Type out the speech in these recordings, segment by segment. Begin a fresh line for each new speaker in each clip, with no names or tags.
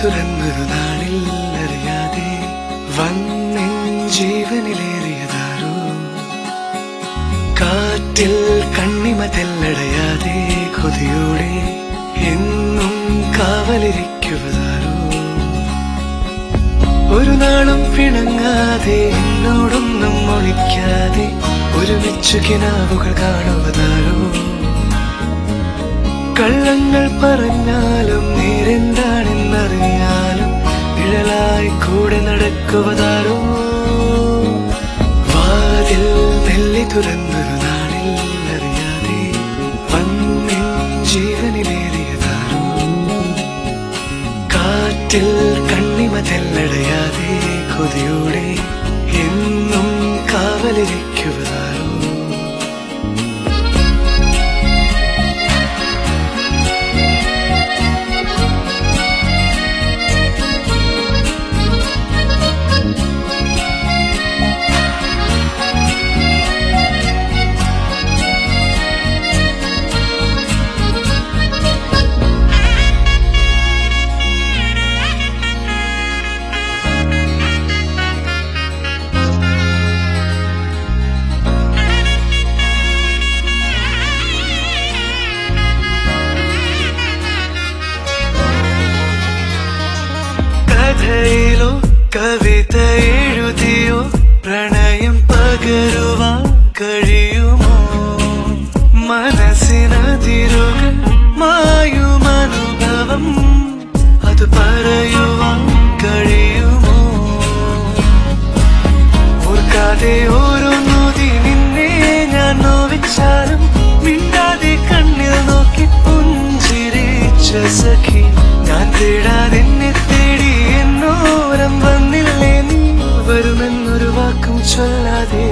തുറന്നൊരു നാളിൽ അറിയാതെ വന്നിൻ ജീവനിലേറിയതാരോ കാറ്റിൽ കണ്ണിമ തെല്ലടയാതെ കൊതിയോടെ എന്നും കാവലിരിക്കുവതാരോ ഒരു നാളും പിണങ്ങാതെ എന്നോടൊന്നും ഒളിക്കാതെ ഒരുമിച്ചു കിനാവുകൾ കാണുവതാരോ കള്ളങ്ങൾ പറഞ്ഞാലും നേരെന്താണെന്നറിഞ്ഞാലും നിഴലായി കൂടെ നടക്കുവതാരോ വാതിൽ മെല്ലി തുറന്നൊരു നാളിൽ അറിയാതെ വന്നിൻ ജീവനിലേറിയതാരോ കാറ്റിൽ കണ്ണിമ തെല്ലടയാതെ കൊതിയോടെ എന്നും കാവലിരിക്കുവതാരോ കഥയിലോ കവിത എഴുതിയോ പ്രണയം പകരുവാൻ കഴിയുമോ മനസ്സിനതിരുകൾ മായുമനുഭവം അത് പറയുവാൻ കഴിയുമോ ഓർക്കാതെ ഓരോ നോതി നിന്നെ ഞാൻ നോവിച്ചാലും മിണ്ടാതെ കണ്ണിൽ നോക്കി പുഞ്ചിരിച്ച സഖി ഞാൻ തേടാതെ എന്നെ തേടി എന്നോരം വന്നില്ലേ നീ വരുമെന്നൊരു വാക്കും ചൊല്ലാതെ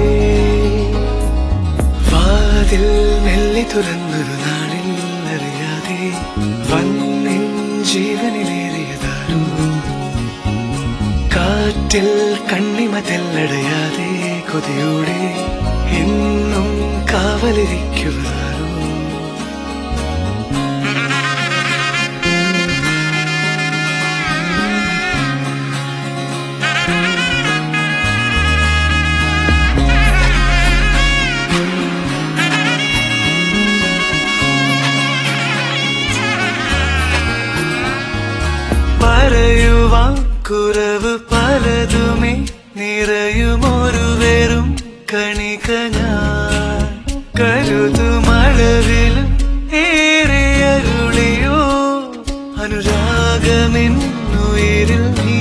വാതിൽ മെല്ലി തുറന്നൊരു നാളിൽ അറിയാതെ വന്നിൻ ജീവനിലേറിയതാരോ കാറ്റിൽ കണ്ണിമ തെല്ലടയാതെ കൊതിയോടെ എന്നും കാവലിരിക്കുവാരോ പറയുവാൻ കുറവ് പലതുമേ നിറയുമൊരു വെറും കണിക ഞാൻ കരുതുമളവിലും ഏറെ അരുളിയോ അനുരാഗമെന്നുയിരിൽ നീ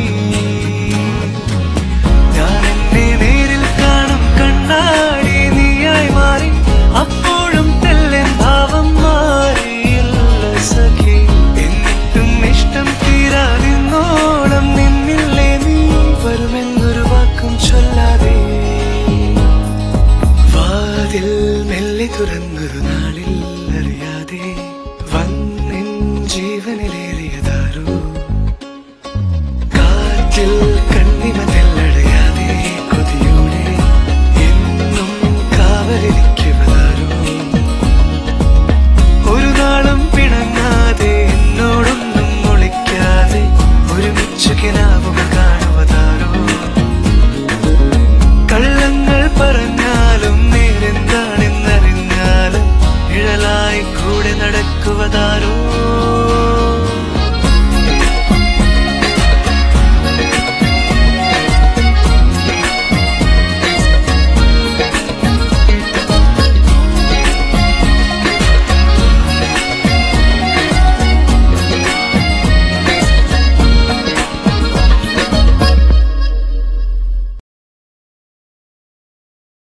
ഞാൻ എന്നെ നേരിൽ കാണും കണ്ണാടി നീയായി മാറി അപ്പോഴും തെല്ലൻ ഭാവം മാറിയില്ല സഖി എന്നിട്ടും ഇഷ്ടം തീരാതിന്നോളം നിന്നില്ലേ നീ വരുമെന്നൊരു വാക്കും ചൊല്ലാതെ വാതിൽ മെല്ലി തുറന്നൊരു നാളിൽ അറിയാതെ വന്നിൻ ജീവനിലേറിയതാരോ കാറ്റിൽ കണ്ണിമ തെല്ലടയാതെ കൊതിയോടെ എന്നും കാവലിരിക്കുവതാരോ ഒരു നാളും പിണങ്ങാതെ എന്നോടൊന്നും ഒളിക്കാതെ ഒരുമിച്ചു കിനാവുകൾ കാണുവതാരോ കള്ളങ്ങൾ പറഞ്ഞാലും നേരെന്താണെന്നറിഞ്ഞാലും നിഴലായി കൂടെ നടക്കുവതാരോ